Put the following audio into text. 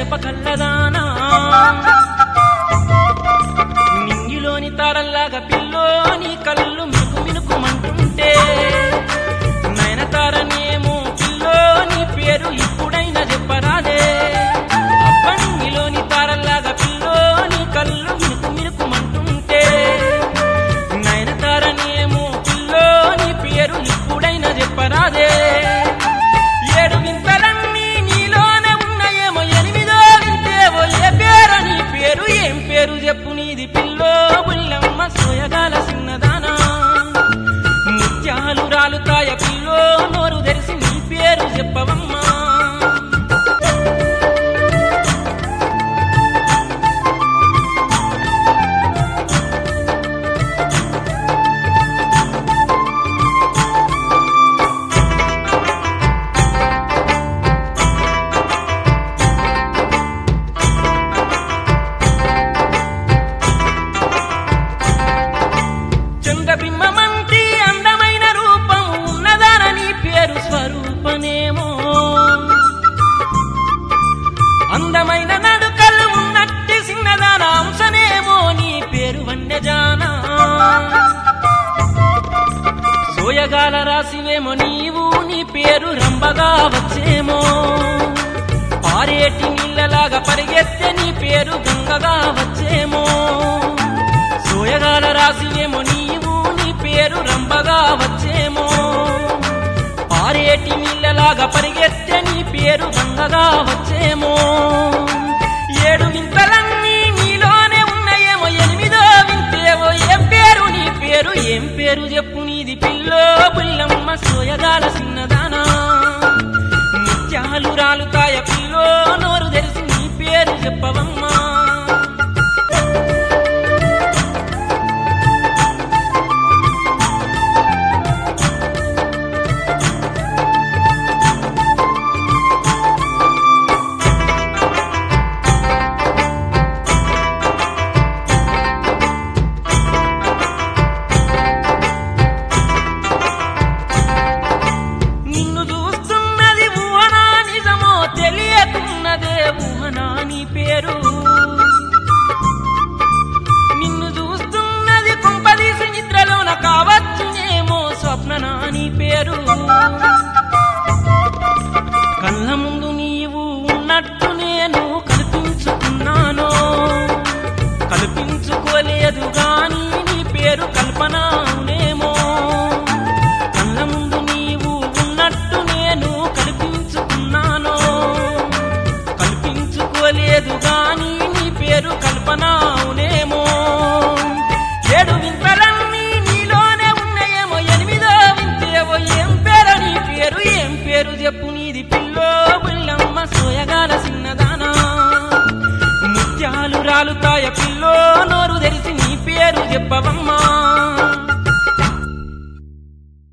చేప కళ్ళదానా నింగిలోని తారల్లాగా పిల్లోని కళ్ళు మినుకు మినుకుమంటుంటే నయనతారనేమో పిల్లోని పేరు ఇప్పుడైనా చెప్పరాదే అబ్బ నింగిలోని తారల్లాగా పిల్లోని కళ్ళు మినుకు మినుకుమంటుంటే నయనతారనేమో పిల్లోని పేరు ఇప్పుడైనా చెప్పరాదే ఏడు వింతలన్నీ నీలోనే ఉన్నాయేమో ఎనిమిదో వింతేవో ఏ పేరు నీ పేరు ఏం పేరు చెప్పు నీది పిల్లో బుల్లమ్మ సోయగాల సిన్నదానా ముత్యాలు రాలుతాయ పిల్లో నోరు తెరిసి నీ పేరు చెప్పవమ్మా చంద్రబింబమంటి అందమైన రూపం ఉన్నదానని పేరు స్వరూపనేమో అందమైన నడుకలు ఉన్నట్టి సిన్నదాన అంశనేమో నీ పేరు వన్యజానా సోయగాల రాసివేమో నీవు నీ పేరు రంబగా వచ్చేమో పారేటి నీళ్ళలాగా పరిగెత్తే నీ పేరు గంగగా వచ్చేమో సోయగాల రాసివేమో నీవు నీ పేరు రంబగా వచ్చేమో పారేటి నీళ్ళలాగా పరిగెత్తే నీ పేరు గంగగా వచ్చేమో ఏడు వింతలన్నీ నీలోనే ఉన్నాయేమో ఎనిమిదో వింతేవో ఏం పేరు నీ పేరు ఏం పేరు చెప్పు నీది పిల్లో పుల్లమ్మ సోయగాల సిన్నదానా ముత్యాలు రాలుతాయ పిల్లో నోరు తెరిసి నీ పేరు చెప్పవమ్మా నిన్ను చూస్తున్నది ఊహనా నిజమో తెలియకున్నదే ఊహనా నీ పేరు నిన్ను చూస్తున్నది కుంపదీసి నిద్రలోన కావచ్చునేమో స్వప్ననా నీ పేరు కళ్ళ ముందు నీవు ఉన్నట్టు నేను కల్పించుకున్నాను కల్పించుకోలేదు గాని నీ పేరు కల్పనానేమో కళ్ళ ముందు నీవు ఉన్నట్టు నేను కల్పించుకున్నాను కల్పించుకోలేదు గాని నీ పేరు కల్పనావునేమో ఏడు వింతలన్నీ నీలోనే ఉన్నాయేమో ఎనిమిదో వింతేవో ఏం పేరు నీ పేరు ఏం పేరు చెప్పు నీది పిల్లో బుల్లమ్మ సోయగాల సిన్నదానా ముత్యాలు రాలుతాయ పిల్లో నోరు తెరిసి నీ పేరు చెప్పవమ్మా